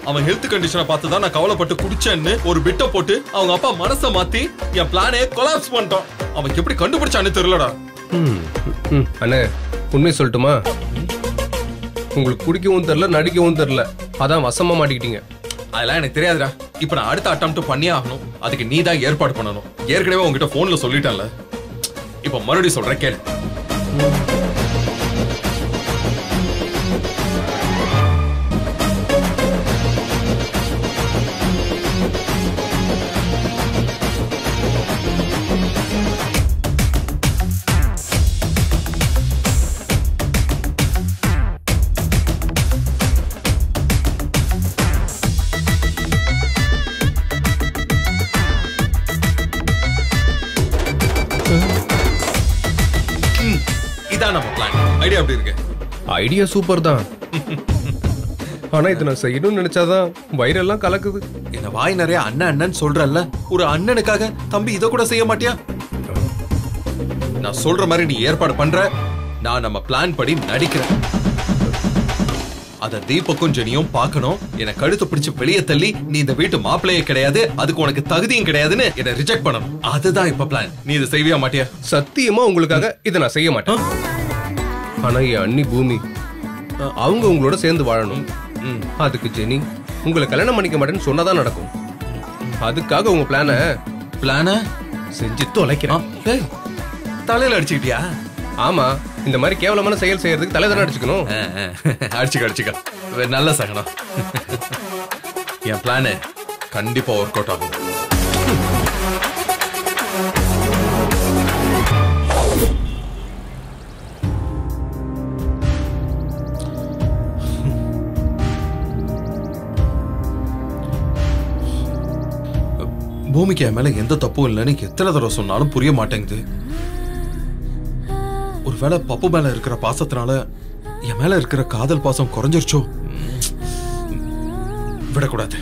அவன் ஹெல்த் கண்டிஷனை பார்த்து தான் நான் கவலைப்பட்டு குடிச்சேன்னு ஒரு பிட்ட போட்டு அவங்க அப்பா மனசை மாத்தி என் பிளானே கொலாப்ஸ் பண்ணிட்டான் அவன் எப்படி கண்டுபிடிச்சான்னு தெரியலடா ம், ம். அண்ணே உண்மையை சொல்லட்டுமா உங்களுக்கு குடிக்கவும் தெரில நடிக்கவும் தெரில அதான் வசமா மாட்டிக்கிட்டீங்க அதெல்லாம் எனக்கு தெரியாதுடா இப்ப நான் அடுத்த அட்டம் பண்ணியே ஆகணும் அதுக்கு நீ தான் ஏற்பாடு பண்ணணும் ஏற்கனவே உங்ககிட்ட போன்ல சொல்லிட்டேன்ல இப்ப மறுபடியும் சொல்றேன் கேளு ம், இதான் நம்ம பிளான் ஐடியா எப்படி இருக்கு ஐடியா சூப்பர் தான் ஆனா இது நான் செய்யணும்னு நினைச்சாதான் வயிறெல்லாம் கலக்குது என்ன வாய் நிறைய அண்ணன் அண்ணன் சொல்றல்ல ஒரு அண்ணனுக்காக தம்பி இத கூட செய்ய மாட்டியா நான் சொல்ற மாதிரி நீ ஏற்பாடு பண்ற நான் நம்ம பிளான் படி நடிக்கிறேன் அத தீபக்கும் ஜெனியும் பார்க்கணும் என்னை கழுத்து பிடிச்சு வெளியே தள்ளி நீ இந்த வீட்டு மாப்பிள்ளையே கிடையாது அதுக்கு உனக்கு தகுதியும் கிடையாதுன்னு என்னை ரிஜெக்ட் பண்ணணும் அதுதான் இப்ப பிளான் நீ இதை செய்வியா மாட்டியா சத்தியமா உங்களுக்காக இதை நான் செய்ய மாட்டேன் ஆனா என் அண்ணி பூமி அவங்க உங்களோட சேர்ந்து வாழணும் ம். அதுக்கு ஜெனி உங்களை கல்யாணம் பண்ணிக்க மாட்டேன்னு சொன்னதான் நடக்கும் அதுக்காக உங்க பிளான பிளான செஞ்சு தொலைக்கிறேன் தலையில அடிச்சுக்கிட்டியா ஆமா இந்த மாதிரி கேவலமான செயல் செய்யறதுக்கு தலை தானே அடிச்சுக்கணும் அடிச்சுக்க அடிச்சுக்க வே- நல்ல சகனம் என் பிளானு கண்டிப்பா ஒர்க் அவுட் ஆகும் பூமிக்கு என் மேல எந்த தப்பும் இல்லைன்னு எத்தனை தடவை சொன்னாலும் புரிய மாட்டேங்குது ஒருவேளை பப்பு மேல இருக்கிற பாசத்தினால என் மேல இருக்கிற காதல் பாசம் குறைஞ்சிருச்சோ விடக்கூடாது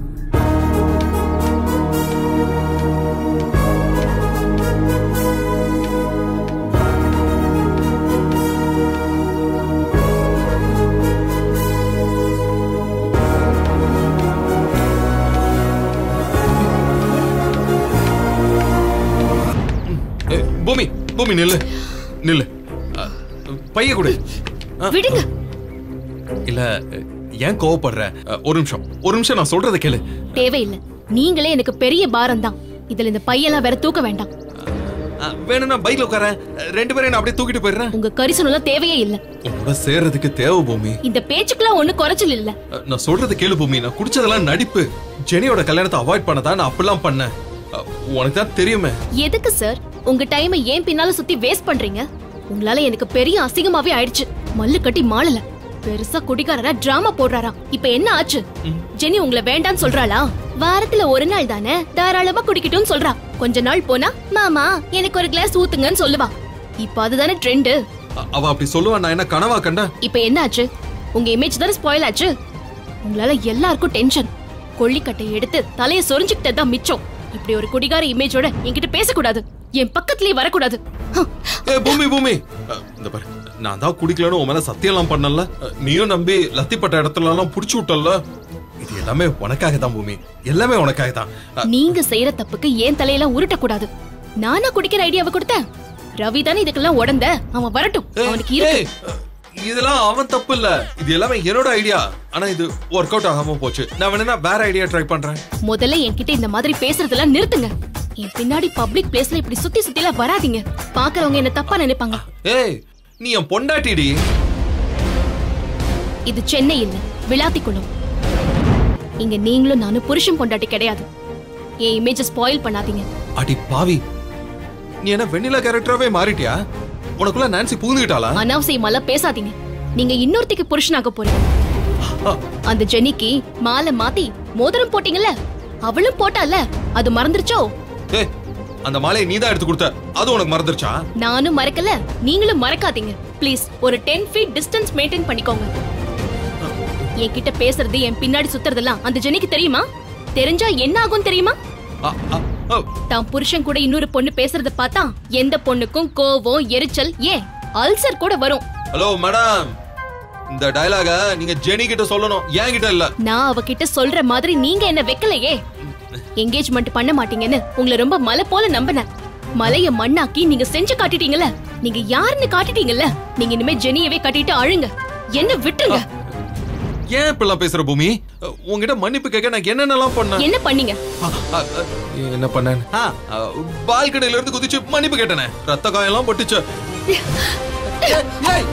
ஏ, பூமி பூமி நில்லு நில்லு அ, பைய கொடு அ, விடுங்க இல்ல ஏன் கோவப்படுற அ, ஒரு நிமிஷம் ஒரு நிமிஷம் நான் சொல்றதை கேளு தேவையில்லை நீங்களே எனக்கு பெரிய பாரம் தான் இதுல இந்த பையெல்லாம் வேற தூக்க வேண்டாம் அ, வேணும்னா பைக்ல உட்காரேன் ரெண்டு பேரையும் நான் அப்படியே தூக்கிட்டு போயிடுறேன் உங்க கரிசனம்லாம் தேவையே இல்ல உன்னோட சேர்றதுக்கு தேவை பூமி இந்த பேச்சுக்கெல்லாம் ஒண்ணு குறைச்சல் இல்ல அ, நான் சொல்றது கேளு பூமி நான் குடிச்சதெல்லாம் நடிப்பு ஜெனியோட கல்யாணத்தை அவாய்ட் பண்ணதான் நான் அப்படிலாம் பண்ணேன் அ, உனக்கு தான் தெரியுமே எதுக்கு சார் உங்க டைமை ஏன் பின்னால சுத்தி வேஸ்ட் பண்றீங்க உங்களால எனக்கு பெரிய அசிங்கமாவே ஆயிடுச்சு மல்லு கட்டி மாளல பெருசா குடிகாரரா டிராமா போடுறாரா இப்ப என்ன ஆச்சு ஜெனி உங்களை வேண்டான்னு சொல்றாளா வாரத்துல ஒரு நாள் தானே தாராளமா குடிக்கட்டும்னு சொல்றா கொஞ்ச நாள் போனா மாமா எனக்கு ஒரு கிளாஸ் ஊத்துங்கன்னு சொல்லுவா இப்ப அதுதானே ட்ரெண்ட் அ- அவ அப்படி சொல்லுவா நான் என்ன கனவா கண்டேன் இப்ப என்ன ஆச்சு உங்க இமேஜ் தானே ஸ்பாயில் ஆச்சு உங்களால எல்லாருக்கும் டென்ஷன் கொள்ளிக்கட்டை எடுத்து தலைய சொரிஞ்சுக்கிட்டது தான் மிச்சம் இப்படி ஒரு குடிகார இமேஜோட என்கிட்ட பேசக்கூடாது என் பக்கத்துலயே வரக்கூடாது ஹம். ஏ பூமி பூமி அ, இந்த பாரு நான் தான் குடிக்கலன்னு உன் மேல சத்தியம்லாம் பண்ணல அ, நீயும் நம்பி லத்திப்பட்ட இடத்துல எல்லாம் புடிச்சு விட்டல இது எல்லாமே உனக்காக தான் பூமி எல்லாமே உனக்காக தான் அ, நீங்க செய்யற தப்புக்கு ஏன் தலையெல்லாம் உருட்டக்கூடாது நானா குடிக்கிற ஐடியாவை கொடுத்தேன் ரவி தானே இதுக்கெல்லாம் உடந்த அவன் வரட்டும் ஏய், அவனுக்கு இருக்கு ஏய், அ, இதெல்லாம் அவன் தப்பு இல்ல இது எல்லாமே என்னோட ஐடியா ஆனா இது ஒர்க் அவுட் ஆகாம போச்சு நான் வேணா வேற ஐடியா ட்ரை பண்றேன் முதல்ல என்கிட்ட இந்த மாதிரி பேசுறதெல்லாம் நிறுத்துங்க என் பின்னாடி பப்ளிக் பிளேஸ்ல இப்படி சுத்தி சுத்திலாம் வராதீங்க பாக்குறவங்க என்ன தப்பா நினைப்பாங்க ஏய் நீ என் பொண்டாட்டிடி இது சென்னை இல்ல விளாத்திக்குளம் இங்க நீங்களும் நானும் புருஷன் பொண்டாட்டி கிடையாது என் இமேஜ ஸ்பாயில் பண்ணாதீங்க அடி பாவி நீ என்ன வெண்ணிலா கேரக்டராவே மாறிட்டியா உனக்குள்ள நான்சி புகுந்துகிட்டாளா அனாவசியமாலாம் பேசாதீங்க நீங்க இன்னொருத்திக்கு புருஷனாக போறீங்க அ, அந்த ஜெனிக்கு மாலை மாத்தி மோதிரம் போட்டீங்கல்ல அவளும் போட்டால அது மறந்துருச்சோ ஏய் அந்த மாலையை நீ தான் எடுத்து கொடுத்த அது உனக்கு மறந்துருச்சா நானும் மறக்கல நீங்களும் மறக்காதீங்க ப்ளீஸ் ஒரு டென் ஃபீட் டிஸ்டன்ஸ் மெயின்டைன் பண்ணிக்கோங்க என்கிட்ட பேசுறது என் பின்னாடி சுத்துறதெல்லாம் அந்த ஜெனிக்கு தெரியுமா தெரிஞ்சா என்ன ஆகும் தெரியுமா அ, அ, அ, தான் புருஷன் கூட இன்னொரு பொண்ணு பேசுறத பார்த்தா எந்த பொண்ணுக்கும் கோவம் எரிச்சல் ஏன் அல்சர் கூட வரும் ஹலோ மேடம் இந்த டயலாக நீங்க ஜெனி கிட்ட சொல்லணும் என் கிட்ட இல்ல நான் அவகிட்ட சொல்ற மாதிரி நீங்க என்ன வைக்கலையே என்கேஜ்மெண்ட் பண்ண மாட்டீங்கன்னு உங்களை ரொம்ப மலை போல நம்பினேன் மலைய மண்ணாக்கி நீங்க செஞ்சு காட்டிட்டீங்கல்ல நீங்க யாருன்னு காட்டிட்டீங்கல்ல நீங்க இனிமே ஜெனியவே கட்டிட்டு அழுங்க என்ன விட்டுருங்க ஏன் இப்பெல்லாம் பேசுற பூமி உங்ககிட்ட மன்னிப்பு கேட்க நான் என்னென்னலாம் பண்ணேன் என்ன பண்ணீங்க அ, அ, அ, என்ன பண்ணேன் பால்கனில இருந்து குதிச்சு மன்னிப்பு கேட்டனே ரத்த காயெல்லாம் பட்டுச்சு ஏய், ஏய்.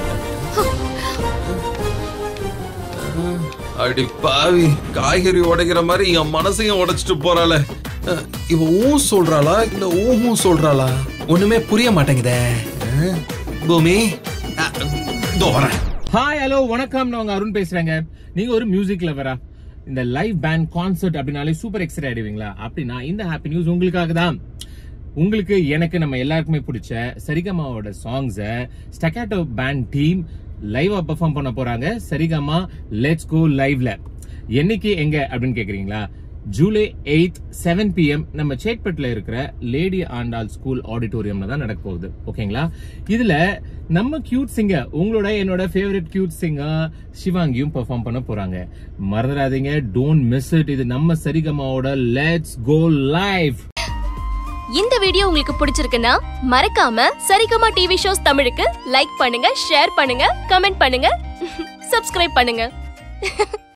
அடி பாவி காய்கறி உடைக்கிற மாதிரி என் மனசையும் உடைச்சிட்டு போறாள இவ ஊ சொல்றாளா இல்ல ஊஹும் சொல்றாளா ஒண்ணுமே புரிய மாட்டேங்குதே அஹ், பூமி அ, இதோ வரேன் ஹாய் ஹலோ வணக்கம் நான் உங்க அருண் பேசுறேங்க நீங்க ஒரு மியூசிக் லவரா இந்த லைவ் பேண்ட் கான்சர்ட் அப்படின்னாலே சூப்பர் எக்ஸைட் ஆயிடுவீங்களா அப்படின்னா இந்த ஹாப்பி நியூஸ் உங்களுக்காக தான் உங்களுக்கு எனக்கு நம்ம எல்லாருக்குமே பிடிச்ச சரிகமாவோட சாங்ஸ ஸ்டக்காட்டோ பேண்ட் டீம் லைவா பெர்ஃபார்ம் பண்ண போறாங்க சரிகமா லெட்ஸ் கோ லைவ்ல என்னைக்கு எங்க அப்படின்னு கேக்குறீங்களா ஜூலை எயித் செவன் பிஎம் நம்ம சேட்பட்ல இருக்கிற லேடி ஆண்டாள் ஸ்கூல் ஆடிட்டோரியம்ல தான் நடக்க போகுது ஓகேங்களா இதுல நம்ம கியூட் சிங்கர் உங்களோட என்னோட ஃபேவரட் கியூட் சிங்கர் சிவாங்கியும் பெர்ஃபார்ம் பண்ண போறாங்க மறந்துடாதீங்க டோன்ட் மிஸ் இட் இது நம்ம சரிகமாவோட லெட்ஸ் கோ லைவ் இந்த வீடியோ உங்களுக்கு பிடிச்சிருக்குன்னா மறக்காம சரிகமா டிவி ஷோஸ் தமிழுக்கு லைக் பண்ணுங்க ஷேர் பண்ணுங்க கமெண்ட் பண்ணுங்க சப்ஸ்கிரைப் பண்ணுங்க